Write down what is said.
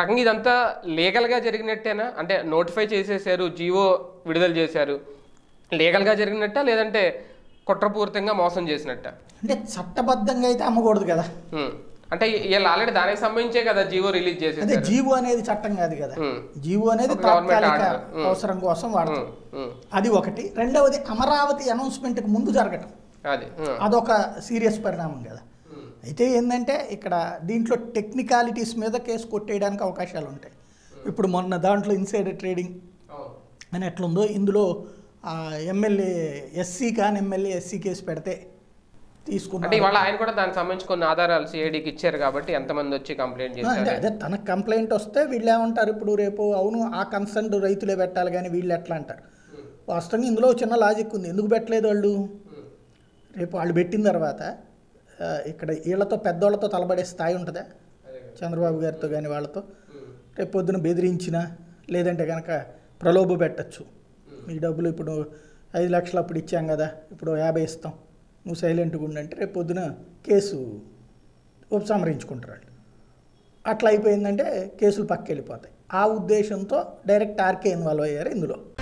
రకంగా ఇదంతా లీగల్గా జరిగినట్టేనా అంటే నోటిఫై చేసేసారు జీవో విడుదల చేశారు లీగల్గా జరిగినట్టా లేదంటే కుట్రపూరితంగా మోసం చేసినట్ట అంటే చట్టబద్ధంగా అయితే అమ్మకూడదు కదా ఉమ్. అంటే వీళ్ళు ఆల్రెడీ దానికి సంబంధించే కదా జీవో రిలీజ్ అదే చేసేసారు జీవో అనేది చట్టం కాదు కదా ఉమ్. జీవో అనేది ఒక గవర్నమెంట్ తాత్కాలిక ఆర్డర్. ఉమ్. అవసరం కోసం వాడతాం ఉమ్, ఉమ్. అది ఒకటి రెండవది అమరావతి అనౌన్స్మెంట్కి ముందు జరగటం అది ఉమ్. అదొక సీరియస్ పరిణామం కదా అయితే ఏంటంటే ఇక్కడ దీంట్లో టెక్నికాలిటీస్ మీద కేసు కొట్టేయడానికి అవకాశాలు ఉంటాయి ఇప్పుడు మొన్న దాంట్లో ఇన్సైడర్ ట్రేడింగ్ అవును. అని ఎట్లుందో ఇందులో ఆ, ఎమ్మెల్యే ఎస్సీ కాని ఎమ్మెల్యే ఎస్సీ కేసు పెడితే అంటే తీసుకున్నారు ఇవాళ ఆయన కూడా దానికి సంబంధించి కొన్ని ఆధారాలు సిఐడికి ఇచ్చారు కాబట్టి ఎంతమంది వచ్చి కంప్లైంట్ ఆ, అంటే చేశారు అదే తనకు కంప్లైంట్ వస్తే వీళ్ళు ఏమంటారు ఇప్పుడు రేపు అవును ఆ కన్సర్న్ రైతులే పెట్టాలి కానీ వీళ్ళు ఎట్లా అంటారు వాస్తవంగా ఇందులో చిన్న లాజిక్ ఉంది ఎందుకు పెట్టలేదు వాళ్ళు రేపు వాళ్ళు పెట్టిన తర్వాత ఆ, ఇక్కడ వీళ్ళతో పెద్దోళ్ళతో తలబడే స్థాయి ఉంటుందా చంద్రబాబు గారితో కానీ వాళ్ళతో రేపు పొద్దున బెదిరించినా లేదంటే కనుక ప్రలోభ పెట్టచ్చు మీ డబ్బులు ఇప్పుడు ఐదు లక్షలు అప్పుడు ఇచ్చాం కదా ఇప్పుడు యాభై ఇస్తాం నువ్వు సైలెంట్గా ఉండంటే రేపు పొద్దున కేసు ఉపసంహరించుకుంటారు వాళ్ళు అట్లా అయిపోయిందంటే కేసులు పక్క వెళ్ళిపోతాయి ఆ ఉద్దేశంతో డైరెక్ట్ ఆర్కే ఇన్వాల్వ్ అయ్యారు ఇందులో